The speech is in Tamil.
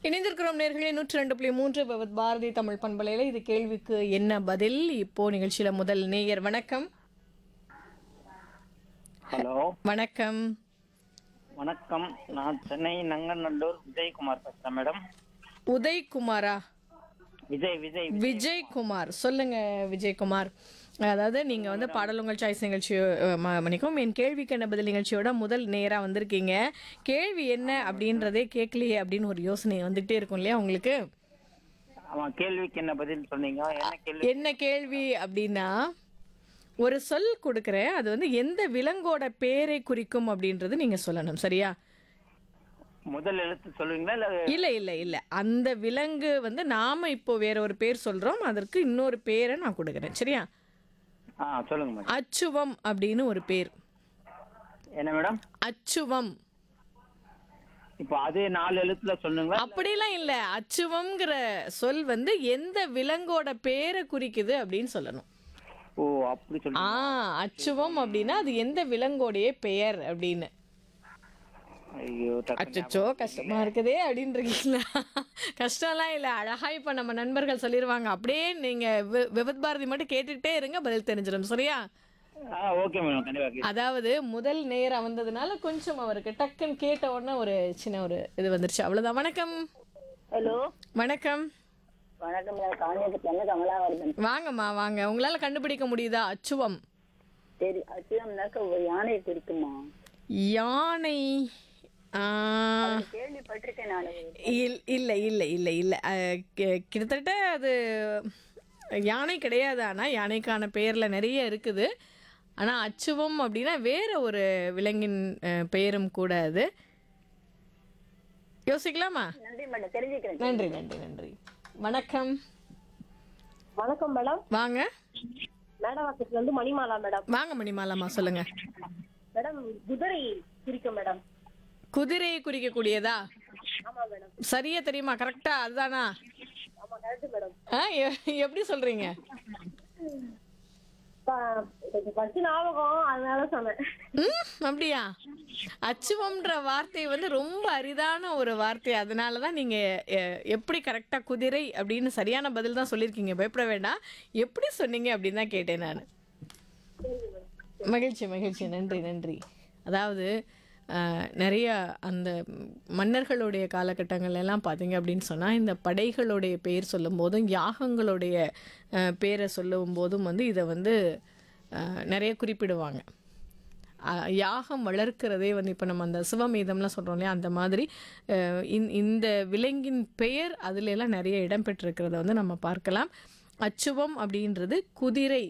இணைந்திருக்கிறோம் நேர்களே நூற்றி ரெண்டு புள்ளி மூன்று பகவத் பாரதி தமிழ் பண்பலையில் இது கேள்விக்கு என்ன பதில் இப்போ நிகழ்ச்சியில முதல் நேயர் வணக்கம் ஹலோ வணக்கம் வணக்கம் நான் சென்னை நங்கநல்லூர் விஜயகுமார் பேசுறேன் மேடம் உதய்குமாரா விஜய் விஜய் விஜய்குமார் சொல்லுங்க விஜய்குமார் அதாவது நீங்க வந்து பாடல் உங்கள் சாய்ஸ் நிகழ்ச்சி அஹ், ம- மன்னிக்கவும் என் கேள்விக்கு என்ன பதில் நிகழ்ச்சியோட முதல் நேரா வந்திருக்கீங்க கேள்வி என்ன அப்படின்றதே கேட்கலையே அப்படின்னு ஒரு யோசனை வந்துட்டே இருக்கும் இல்லையா உங்களுக்கு ஆமா கேள்விக்கு என்ன பதில் சொன்னீங்க என்ன கேள்வி என்ன கேள்வி அப்படின்னா ஒரு சொல் கொடுக்குறேன் அது வந்து எந்த விலங்கோட பேரை குறிக்கும் அப்படின்றது நீங்க சொல்லணும் சரியா முதல் எழுத்து சொல்லுவீங்களா இல்ல இல்ல இல்ல இல்ல அந்த விலங்கு வந்து நாம இப்போ வேற ஒரு பேர் சொல்றோம் அதற்கு இன்னொரு பேரை நான் கொடுக்குறேன் சரியா ஆ சொல்லுங்க மேடம் அச்சுவம் அப்படின்னு ஒரு பேர் என்ன மேடம் அச்சுவம் இப்போ அதே நாலு எழுத்துல சொல்லுங்களா அப்படிலாம் இல்ல அச்சுவம்ங்கிற சொல் வந்து எந்த விலங்கோட பேரை குறிக்குது அப்படின்னு சொல்லணும் ஓ அப்படி சொல்லுங்க ஆ அச்சுவம் அப்படின்னா அது எந்த விலங்கோடைய பெயர் அப்படின்னு ஐயோ டக்கு அச்சோ கஷ்டமா இருக்குதே அப்படின்றீங்களா கஷ்டம்லாம் இல்லை அழகா இப்போ நம்ம நண்பர்கள் சொல்லிடுவாங்க அப்படியே நீங்க வி- விபத் பாரதி மட்டும் கேட்டுக்கிட்டே இருங்க பதில் தெரிஞ்சிடும் சரியா ஆ ஓகே மேடம் கண்டிப்பா கேட்கிறேன். அதாவது முதல் நேரம் வந்ததுனால கொஞ்சம் அவருக்கு டக்குன்னு கேட்ட உடனே ஒரு சின்ன ஒரு இது வந்துருச்சு அவ்வளவுதான் வணக்கம் ஹலோ வணக்கம் வணக்கம் நான் காஞ்சிபுரத்துல இருந்து கமலாவர்தன் வாங்கம்மா வாங்க உங்களால கண்டுபிடிக்க முடியுதா அச்சுவம் சரி அச்சுவம்னாக்க ஒரு யானையை குறிக்குமா யானை ஆ, கேள்விப்பட்டிருக்கேன் நான் இல் இல்லை இல்லை இல்லை இல்லை அஹ், கி- கிட்டத்தட்ட அது யானை கிடையாது ஆனால் யானைக்கான பெயரில் நிறைய இருக்குது ஆனால் அச்சுவம் அப்படின்னா வேற ஒரு விலங்கின் அஹ், பெயரும் கூட அது யோசிக்கலாமா நன்றி மேடம் தெரிஞ்சுக்கிறேன் நன்றி நன்றி நன்றி வணக்கம் வணக்கம் மேடம் வாங்க மேடவாக்கத்துல இருந்து மணிமாலா மேடம் வாங்க மணிமாலாமா சொல்லுங்க மேடம் குதிரை குறிக்கும் மேடம் குதிரையை குறிக்கக்கூடியதா ஆமா மேடம் சரியா தெரியுமா கரெக்டா அதுதானா ஆமா கரெக்ட் மேடம் ஆ எ- எப்படி சொல்றீங்க கொஞ்சம் பச்சு ஞாபகம் அதனால சொன்னேன் ம் அப்படியா அச்சுவம்ன்ற வார்த்தை வந்து ரொம்ப அரிதான ஒரு வார்த்தை அதனால தான் நீங்கள் எப்படி கரெக்டாக குதிரை அப்படின்னு சரியான பதில் தான் சொல்லியிருக்கீங்க பயப்பட வேண்டாம் எப்படி சொன்னீங்க அப்படின்னு தான் கேட்டேன் நான் மகிழ்ச்சி மகிழ்ச்சி நன்றி நன்றி அதாவது அஹ், நிறைய அந்த மன்னர்களுடைய காலகட்டங்கள் எல்லாம் பார்த்தீங்க அப்படின்னு சொன்னால் இந்த படைகளுடைய பெயர் சொல்லும் போதும் யாகங்களுடைய அஹ், பேரை சொல்லும் போதும் வந்து இதை வந்து அஹ், நிறைய குறிப்பிடுவாங்க அஹ், யாகம் வளர்க்கிறதே வந்து இப்போ நம்ம அந்த சிவமீதம்லாம் சொல்கிறோம் இல்லையா அந்த மாதிரி அஹ், இந்த- இந்த விலங்கின் பெயர் அதுல எல்லாம் நிறைய இடம்பெற்றிருக்கிறத வந்து நம்ம பார்க்கலாம் அச்சுவம் அப்படின்றது குதிரை